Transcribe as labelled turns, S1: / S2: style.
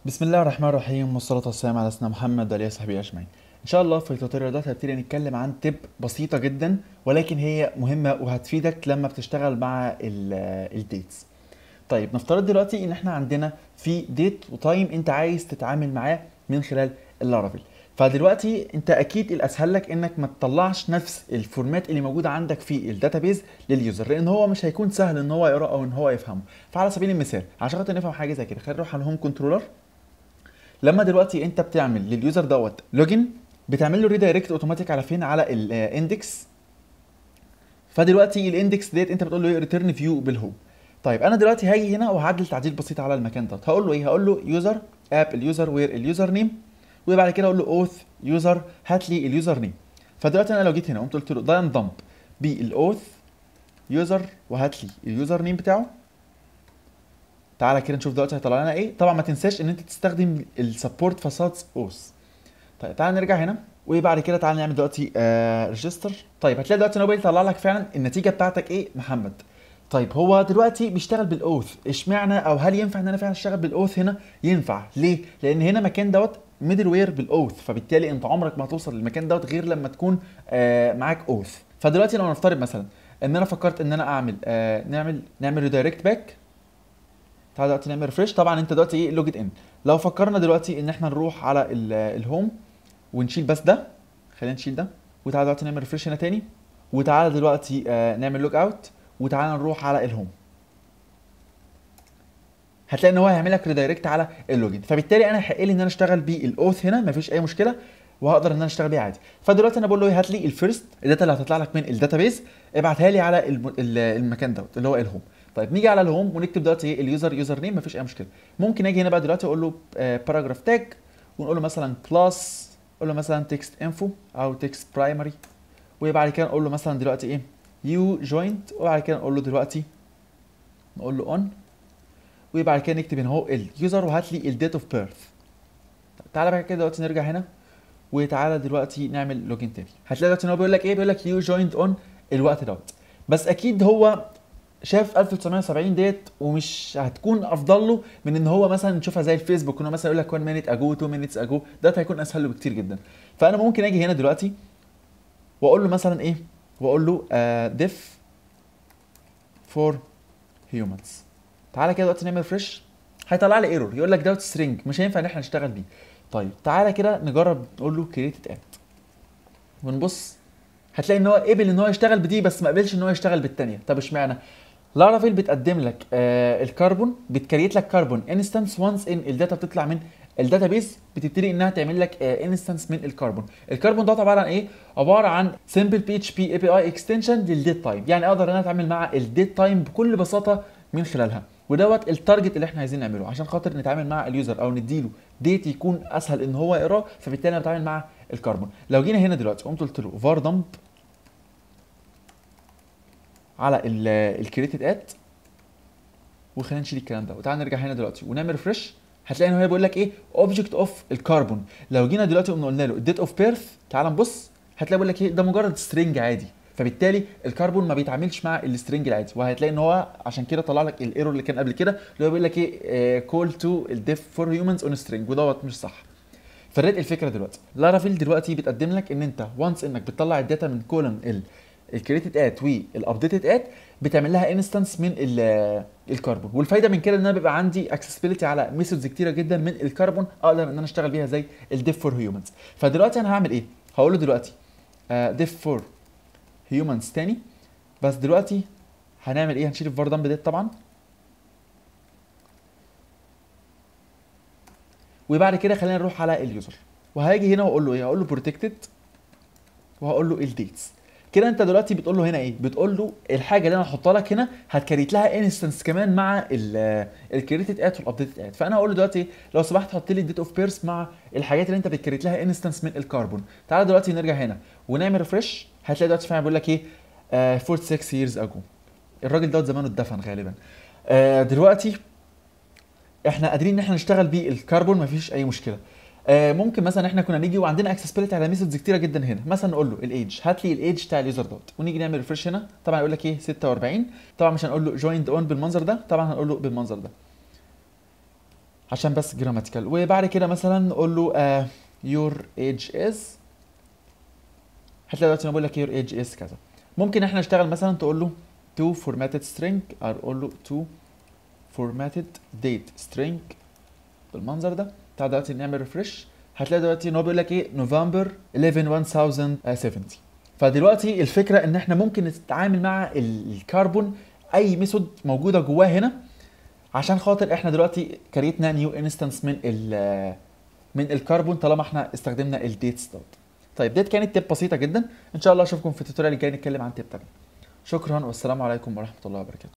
S1: بسم الله الرحمن الرحيم والصلاة والسلام على سيدنا محمد وعلى آله وصحبه أجمعين. إن شاء الله في التوتوريال ده هنبتدي نتكلم عن تip بسيطة جدا ولكن هي مهمة وهتفيدك لما بتشتغل مع الديتس. طيب نفترض دلوقتي إن إحنا عندنا في ديت وتايم أنت عايز تتعامل معاه من خلال اللارافيل. فدلوقتي انت اكيد الاسهل لك انك ما تطلعش نفس الفورمات اللي موجوده عندك في الداتابيز لليوزر لان هو مش هيكون سهل ان هو يقراه او ان هو يفهمه فعلى سبيل المثال عشان خاطر نفهم حاجه زي كده خلينا نروح على الهوم كنترولر لما دلوقتي انت بتعمل لليوزر دوت لوجن بتعمل له ريدايركت اوتوماتيك على فين على الاندكس فدلوقتي الاندكس ديت انت بتقول له ريتيرن فيو بالهوم طيب انا دلوقتي هاجي هنا وهعدل تعديل بسيط على المكان ده هقول له ايه هقول له يوزر اب اليوزر وير اليوزر نيم وبعد كده اقول له اوث يوزر هات لي اليوزر نيم فدلوقتي انا لو جيت هنا قمت قلت له ده انضم بالاوث يوزر وهات لي اليوزر نيم بتاعه تعالى كده نشوف دلوقتي هيطلع لنا ايه طبعا ما تنساش ان انت تستخدم السبورت فاسادز اوث طيب تعالى نرجع هنا وبعد كده تعالى نعمل دلوقتي ريجستر طيب هتلاقي دلوقتي ان هو بيطلع لك فعلا النتيجه بتاعتك ايه محمد طيب هو دلوقتي بيشتغل بالاوث اشمعنى او هل ينفع ان انا فعلا اشتغل بالاوث هنا ينفع ليه لان هنا مكان دوت ميدل وير بالاوث فبالتالي انت عمرك ما هتوصل للمكان دوت غير لما تكون آه معاك اوث فدلوقتي لو نفترض مثلا ان انا فكرت ان انا اعمل آه نعمل نعمل ريدايركت باك تعالى دلوقتي نعمل ريفرش طبعا انت دلوقتي ايه لوجد ان لو فكرنا دلوقتي ان احنا نروح على الهوم ونشيل بس ده خلينا نشيل ده وتعالى دلوقتي نعمل ريفرش هنا تاني وتعالى دلوقتي آه نعمل لوج اوت وتعالى نروح على الهوم هتلاقي ان هو هيعمل لك ريدايركت على اللوجن فبالتالي انا هيحق لي ان انا اشتغل بالاوث هنا مفيش اي مشكله وهقدر ان انا اشتغل بيه عادي فدلوقتي انا بقول له هات لي الفيرست الداتا اللي هتطلع لك من الداتابيز ابعتها لي على المكان دوت اللي هو الهوم طيب نيجي على الهوم ونكتب دلوقتي ايه اليوزر يوزر نيم مفيش اي مشكله ممكن اجي هنا بقى دلوقتي اقول له باراجراف تاج ونقول له مثلا كلاس اقول له مثلا تكست انفو او تكست برايمري وبعد كده نقول له مثلا دلوقتي ايه يو جوينت وبعد كده نقول له دلوقتي نقول له اون وبعد كده نكتب هنا اهو اليوزر وهات لي الديت اوف بيرث تعالى بقى كده دلوقتي نرجع هنا وتعالى دلوقتي نعمل لوجن تاني هتلاقي دلوقتي ان هو بيقول لك ايه بيقول لك يو جوينت اون الوقت دوت بس اكيد هو شاف 1970 ديت ومش هتكون افضل له من ان هو مثلا نشوفها زي الفيسبوك انه مثلا يقول لك 1 مينيت اجو 2 مينيتس اجو ده هيكون اسهل له بكتير جدا فانا ممكن اجي هنا دلوقتي واقول له مثلا ايه واقول له ديف فور هيومنز تعالى كده دلوقتي نعمل فريش هيطلع لي ايرور يقول لك دوت سترينج مش هينفع ان احنا نشتغل بيه طيب تعالى كده نجرب نقول له كريتد اد ونبص هتلاقي ان هو قبل ان هو يشتغل بدي بس ما قبلش ان هو يشتغل بالثانيه طب اشمعنى لارافيل بتقدم لك آه الكربون بتكريت لك كربون انستنس وانس ان الداتا بتطلع من الداتابيز بتبتدي انها تعمل لك انستنس من الكربون الكربون ده عباره عن ايه عباره عن سمبل بي اتش بي اي بي اي اكستنشن للديت تايم يعني اقدر ان انا اتعامل مع الديت تايم بكل بساطه من خلالها ودوت التارجت اللي احنا عايزين نعمله عشان خاطر نتعامل مع اليوزر او نديله ديت يكون اسهل ان هو يقراه فبالتالي انا بتعامل مع الكربون لو جينا هنا دلوقتي قمت قلت له فار دمب على الكريتد اد وخلينا نشيل الكلام ده وتعالى نرجع هنا دلوقتي ونعمل ريفرش هتلاقي ان هو بيقول لك ايه اوبجكت اوف الكربون لو جينا دلوقتي قمنا قلنا له الديت اوف بيرث تعال نبص هتلاقي بيقول لك ايه ده مجرد سترينج عادي فبالتالي الكربون ما بيتعاملش مع السترنج العادي وهتلاقي ان هو عشان كده طلع لك الايرور اللي كان قبل كده اللي هو بيقول لك ايه كول تو الديف فور هيومنز اون سترنج ودوت مش صح فريت الفكره دلوقتي لارافيل دلوقتي بتقدم لك ان انت وانس انك بتطلع الداتا من كولن الكريتد اد والابديتد اد بتعمل لها انستنس من الكربون والفايده من كده ان انا بيبقى عندي اكسسبيلتي على ميثودز كتيره جدا من الكربون اقدر ان انا اشتغل بيها زي الديف فور هيومنز فدلوقتي انا هعمل ايه هقول له دلوقتي ديف فور هيومنز تاني بس دلوقتي هنعمل ايه هنشيل الفار دمب ديت طبعا وبعد كده خلينا نروح على اليوزر وهاجي هنا واقول له ايه هقول له بروتكتد وهقول له الديتس كده انت دلوقتي بتقول له هنا ايه بتقول له الحاجه اللي انا هحطها لك هنا هتكريت لها انستنس كمان مع الكريتد اد والابديتد اد فانا هقول له دلوقتي لو سمحت حط لي الديت اوف بيرس مع الحاجات اللي انت بتكريت لها انستنس من الكربون تعالى دلوقتي نرجع هنا ونعمل ريفرش هتلاقي دلوقتي فعلا بيقول لك ايه آه 46 years ago الراجل دوت زمانه اتدفن غالبا آه دلوقتي احنا قادرين ان احنا نشتغل بيه الكربون مفيش اي مشكله آه ممكن مثلا احنا كنا نيجي وعندنا اكسسبيلتي على ميثودز كتيره جدا هنا مثلا نقول له الايدج هات لي الايدج بتاع اليوزر دوت ونيجي نعمل ريفرش هنا طبعا يقول لك ايه 46 طبعا مش هنقول له جويند اون بالمنظر ده طبعا هنقول له بالمنظر ده عشان بس جراماتيكال وبعد كده مثلا نقول له آه your age is هتلاقي دلوقتي انا بقول لك your age is كذا ممكن احنا نشتغل مثلا تقول له to formatted string او اقول له to formatted date string بالمنظر ده تعال دلوقتي نعمل ريفرش هتلاقي دلوقتي ان هو بيقول لك ايه نوفمبر 11 1070 فدلوقتي الفكره ان احنا ممكن نتعامل مع ال- الكربون اي ميثود موجوده جواه هنا عشان خاطر احنا دلوقتي كريتنا نيو انستنس من ال من الكربون طالما احنا استخدمنا الديتس دوت طيب ديت كانت تip بسيطه جدا ان شاء الله اشوفكم في التوتوريال الجاي نتكلم عن تip تاني شكرا والسلام عليكم ورحمه الله وبركاته